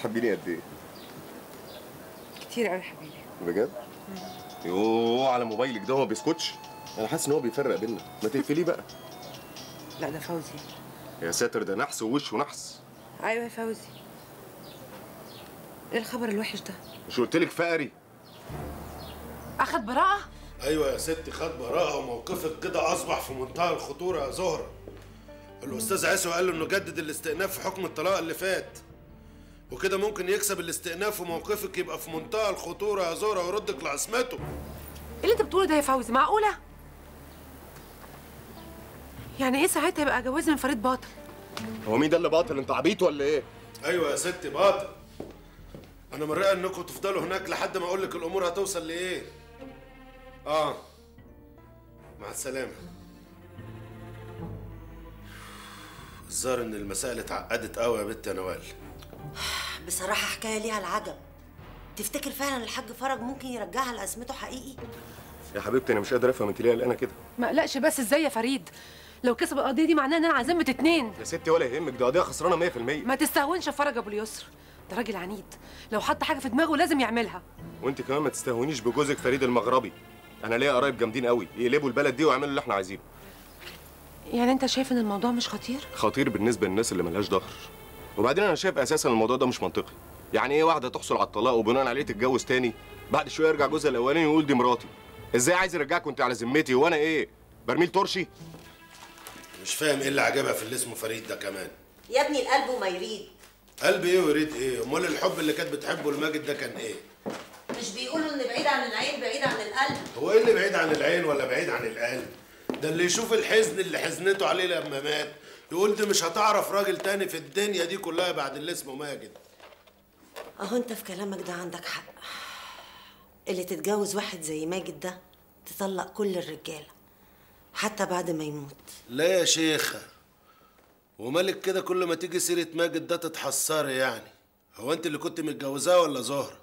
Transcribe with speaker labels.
Speaker 1: بتحبيني قد ايه
Speaker 2: كتير قوي يا حبيبي
Speaker 1: بجد يوه على موبايلك ده هو ما بيسكتش انا حاسس ان هو بيفرق بينا ما تقفليه بقى
Speaker 2: لا ده فوزي
Speaker 1: يا ساتر ده نحس ووش ونحس
Speaker 2: ايوه يا فوزي ايه الخبر الوحش ده
Speaker 1: مش قلت لك فقري
Speaker 2: اخد براءه
Speaker 3: ايوه يا ستي خد براءه وموقفك كده اصبح في منتهى الخطوره يا زهره الاستاذ عيسو قال له انه جدد الاستئناف في حكم الطلاق اللي فات وكده ممكن يكسب الاستئناف وموقفك يبقى في منتهى الخطوره يا زهره ويردك لعصمته
Speaker 2: ايه اللي انت بتقوله ده يا فوزي معقوله يعني ايه ساعتها يبقى جوازي من فريد باطل
Speaker 1: هو مين ده اللي باطل انت عبيط ولا ايه
Speaker 3: ايوه يا ستي باطل انا من رأيي انكم تفضلوا هناك لحد ما اقول لك الامور هتوصل لايه اه مع السلامه الظاهر ان المسائل اتعقدت قوي يا بنت يا نوال
Speaker 4: بصراحة حكاية ليها العجب تفتكر فعلا الحاج فرج ممكن يرجعها لأزمته حقيقي؟
Speaker 1: يا حبيبتي انا مش قادر افهم انت ليه قلقانه كده
Speaker 2: ما قلقش بس ازاي يا فريد لو كسب القضيه دي معناها ان انا عزمت اتنين
Speaker 1: يا ستي ولا يهمك ده قضيه خسرانه 100%
Speaker 2: ما تستهونش يا فرج ابو اليسر ده راجل عنيد لو حط حاجه في دماغه لازم يعملها
Speaker 1: وانت كمان ما تستهونيش بجوزك فريد المغربي انا ليا قرايب جامدين قوي يقلبوا البلد دي ويعملوا اللي احنا عايزينه
Speaker 2: يعني انت شايف ان الموضوع مش خطير
Speaker 1: خطير بالنسبه للناس اللي ملهاش ظهر وبعدين انا شايف اساسا الموضوع ده مش منطقي يعني ايه واحده تحصل على الطلاق وبناء عليه تتجوز تاني بعد شويه يرجع جوزها الاولاني ويقول دي مراتي ازاي عايز يرجعك وانت على ذمتي وانا ايه برميل ترشي
Speaker 3: مش فاهم ايه اللي عجبها في اللي اسمه فريد ده كمان
Speaker 4: يا ابني القلب وما يريد
Speaker 3: قلب ايه ويريد ايه امال الحب اللي كانت بتحبه لماجد ده كان ايه
Speaker 4: مش بيقولوا إن بعيد عن العين بعيد عن القلب
Speaker 3: هو ايه اللي بعيد عن العين ولا بعيد عن القلب ده اللي يشوف الحزن اللي حزنته عليه لما مات يقول دي مش هتعرف راجل تاني في الدنيا دي كلها بعد اللي اسمه ماجد
Speaker 4: أهو أنت في كلامك ده عندك حق اللي تتجوز واحد زي ماجد ده تطلق كل الرجالة حتى بعد ما يموت
Speaker 3: لا يا شيخة ومالك كده كل ما تيجي سيرة ماجد ده تتحسري يعني هو انت اللي كنت متجوزاه ولا زهرة